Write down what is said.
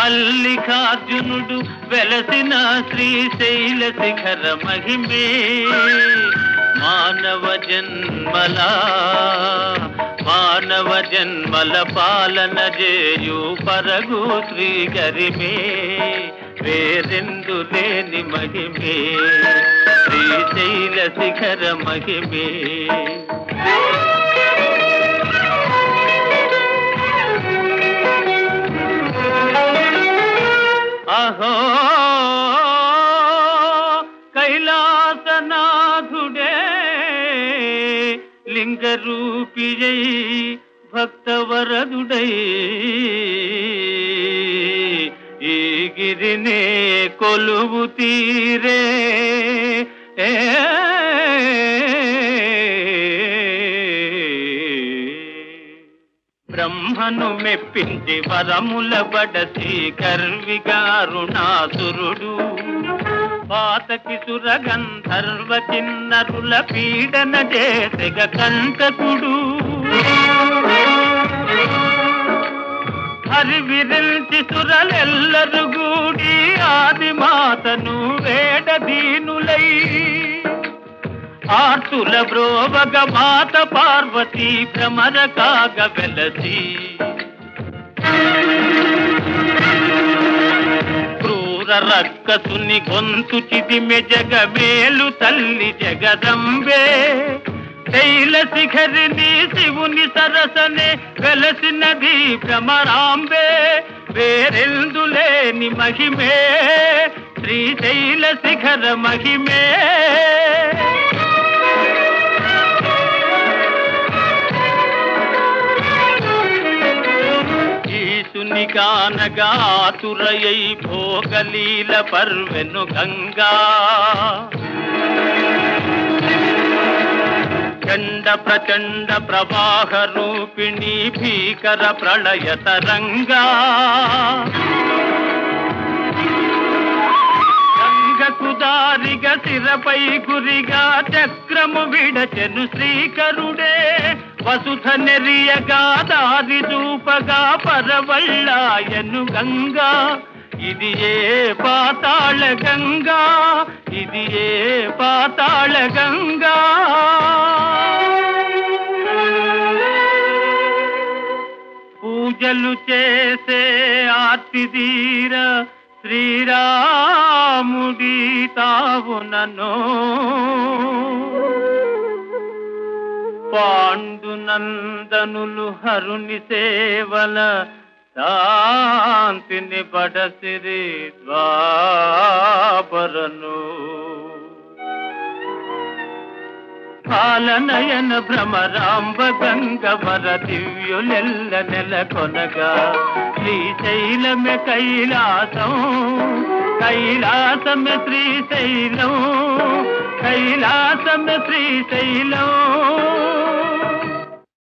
మల్లికార్జునుడు వెలసిన శ్రీశైల శిఖర మహిమే మానవ జన్మలా మానవ జన్మల పాలన చేయు పరగు శ్రీ గరిమే వేరెందు లేని మహిమే శ్రీశైల శిఖర మహిమే అహో కైలాసనాథుడే లింగరూపియై భక్తవరదుడై ఈ గిరినే కొలువు తీరే బ్రహ్మను మెప్పించి వరముల బడసి గర్విగారుణాసురుడు పాతకి సురగంధర్వ కిన్నరుల పీడన చేసెగ కంటకుడు హరివిరిల్చి సురలెల్లరు గూడి ఆది మాతను వేడదీనులై ఆర్తుల బ్రోవగ మాత పార్వతి భ్రమర కాగ వెలసి క్రూర రక్కసుని గొంతు చిదిమె జగమేలు తల్లి జగదంబే శైల శిఖరిని శివుని సరసనే వెలసినది భ్రమరాంబే వేరెందులేని మహిమే శ్రీశైల శిఖర మహిమే ఈశుని గానగాతురయై భోగలీల పర్వెను గంగా చండ ప్రచండ ప్రవాహ రూపిణి భీకర ప్రళయ తరంగా గంగకు దారిగా శిరపై గురిగా చక్రము విడచెను శ్రీకరుడే వసుధ నెరియగా దారి చూపగా పరవళ్ళాయను గంగా ఇది ఏ పాతాళ గంగా ఇది ఏ పాతాళ గంగా పూజలు చేసే ఆర్తిదీర శ్రీరాముడి తావునను పాండునందనులు హరుని సేవల శాంతిని పడసిరి ద్వాపరను పాలనయన భ్రమరాంబ గంగవర దివ్యులెల్ల నెలకొనగా శ్రీశైలమే కైలాసం కైలాసమే శ్రీశైలం కైలాసమే శ్రీశైలం